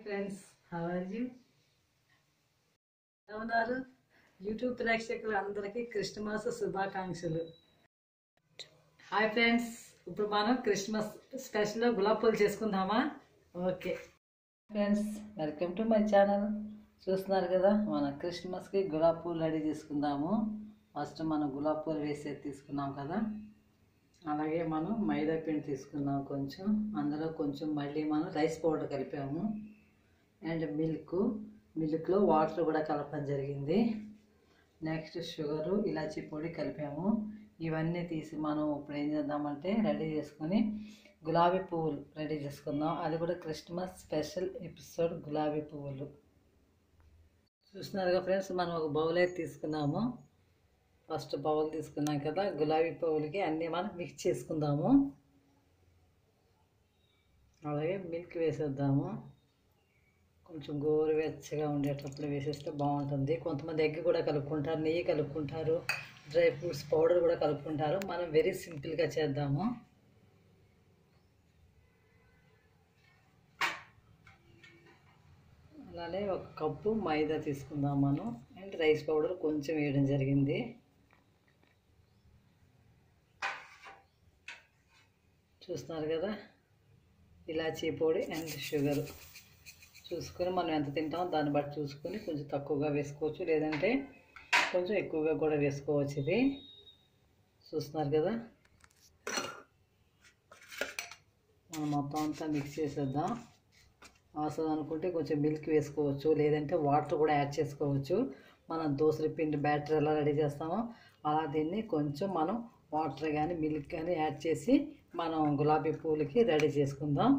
friends how are you ఎలా ఉన్నారు YouTube ప్రేక్షకులు అందరికీ క్రిస్మస్ శుభాకాంక్షలు హాయ్ ఫ్రెండ్స్ ఇప్పుడు మనం క్రిస్మస్ స్పెషల్ గులాబ్ పూలు చేసుకుందామా okay friends welcome to my channel చూస్తున్నారు కదా మన క్రిస్మస్కి గులాబ్ పూలు రెడీ చేసుకుందాము ఫస్ట్ మనం గులాబ్ పూలు వేసేది తీసుకున్నాం కదా అలాగే మనం మైదా పిండి తీసుకున్నాం కొంచెం అందులో కొంచెం మళ్ళీ మనం రైస్ పౌడర్ కలిపాము అండ్ మిల్క్ మిల్క్లో వాటర్ కూడా కలపడం జరిగింది నెక్స్ట్ షుగరు ఇలాచీ పొడి కలిపాము ఇవన్నీ తీసి మనం ఇప్పుడు ఏం చేద్దామంటే రెడీ చేసుకొని గులాబీ పువ్వులు రెడీ చేసుకుందాం అది కూడా క్రిస్మస్ స్పెషల్ ఎపిసోడ్ గులాబీ పువ్వులు చూస్తున్నారుగా ఫ్రెండ్స్ మనం ఒక బౌల్ అయితే తీసుకున్నాము ఫస్ట్ బౌల్ తీసుకున్నాం కదా గులాబీ పువ్వులకి అన్నీ మనం మిక్స్ చేసుకుందాము అలాగే మిల్క్ వేసేద్దాము కొంచెం గోరువెచ్చగా ఉండేటప్పుడు వేసేస్తే బాగుంటుంది కొంతమంది ఎగ్ కూడా కలుపుకుంటారు నెయ్యి కలుపుకుంటారు డ్రై ఫ్రూట్స్ పౌడర్ కూడా కలుపుకుంటారు మనం వెరీ సింపుల్గా చేద్దాము అలానే ఒక కప్పు మైదా తీసుకుందాం మనం అండ్ రైస్ పౌడర్ కొంచెం వేయడం జరిగింది చూస్తున్నారు కదా ఇలాచీ పొడి అండ్ షుగర్ చూసుకొని మనం ఎంత తింటామో దాన్ని బట్టి చూసుకొని కొంచెం తక్కువగా వేసుకోవచ్చు లేదంటే కొంచెం ఎక్కువగా కూడా వేసుకోవచ్చు ఇది చూస్తున్నారు కదా మనం మొత్తం అంతా మిక్స్ చేసేద్దాం అవసరం అనుకుంటే కొంచెం మిల్క్ వేసుకోవచ్చు లేదంటే వాటర్ కూడా యాడ్ చేసుకోవచ్చు మనం దోసల పిండి బ్యాటర్ ఎలా రెడీ చేస్తామో అలా దీన్ని కొంచెం మనం వాటర్ కానీ మిల్క్ కానీ యాడ్ చేసి మనం గులాబీ పూలకి రెడీ చేసుకుందాం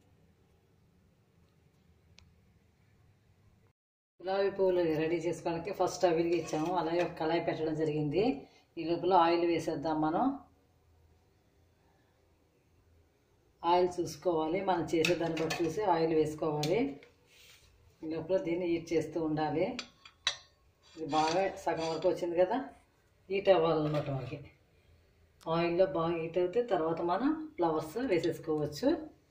గులాబీ పువ్వులు రెడీ చేసుకోవడానికి ఫస్ట్ స్టవ్ వెలిగించాము అలాగే ఒక కళాయి పెట్టడం జరిగింది ఈ లోపల ఆయిల్ వేసేద్దాం మనం ఆయిల్ చూసుకోవాలి మనం చేసే దాన్ని బట్టి చూసి ఆయిల్ వేసుకోవాలి ఈ లోపల దీన్ని హీట్ చేస్తూ ఉండాలి ఇది బాగా సగం వరకు వచ్చింది కదా హీట్ అవ్వాలన్నమాట మనకి ఆయిల్లో బాగా హీట్ అయితే తర్వాత మనం ఫ్లవర్స్ వేసేసుకోవచ్చు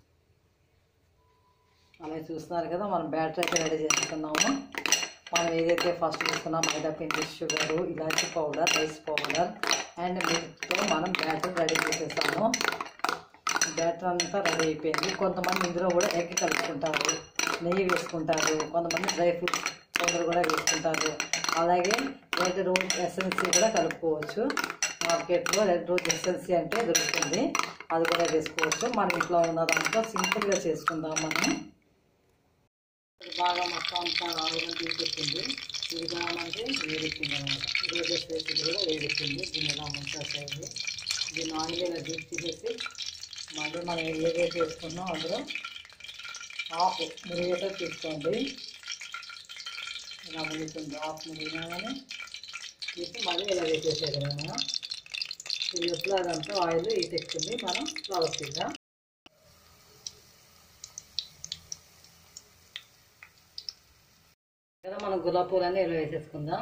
అలా చూస్తున్నారు కదా మనం బ్యాటర్ అయితే రెడీ చేసుకున్నాము మనం ఏదైతే ఫస్ట్ తీసుకున్నాం మైదా పిండి షుగరు ఇలాచీ పౌడర్ రైస్ పౌడర్ అండ్ మిల్క్తో మనం బ్యాటర్ రెడీ చేసేసాము బ్యాటర్ అంతా రెడీ అయిపోయింది కొంతమంది ఇందులో కూడా ఎగ్ కలుపుకుంటారు నెయ్యి వేసుకుంటారు కొంతమంది డ్రై ఫ్రూట్స్ పౌడర్ కూడా వేసుకుంటారు అలాగే రెడ్ రోజ్ ఎసెన్సీ కూడా కలుపుకోవచ్చు మార్కెట్లో రెడ్ రోజ్ ఎసెన్సీ అంటే దొరుకుతుంది అది కూడా వేసుకోవచ్చు మన ఇంట్లో ఉన్న దాంట్లో సింపుల్గా చేసుకుందాం మనం ఇది బాగా మొత్తం అంతా ఆయిల్ తీసేస్తుంది ఇది కావాలంటే వేడెక్కింది అనమాట రోజెస్ వేసి కూడా వేడెక్కింది దీన్ని ఇలా ముంచేసేది దీన్ని ఆయిల్ ఇలా డీప్ తీసేసి మళ్ళీ మనం ఏదైతే వేసుకున్నాం అందులో ఆఫ్ మురిగేటో తీసుకోండి ఇలా మురుగుతుంది ఆఫ్ మురిగినామని తీసి మళ్ళీ ఇలా వేసేసేది మనం ఈ లోపల అదంతా ఆయిల్ ఈటెక్కింది మనం ఫ్లవర్స్ ఇద్దాం కదా మనం గులాబీ పూలన్నీ ఇలా వేసేసుకుందాం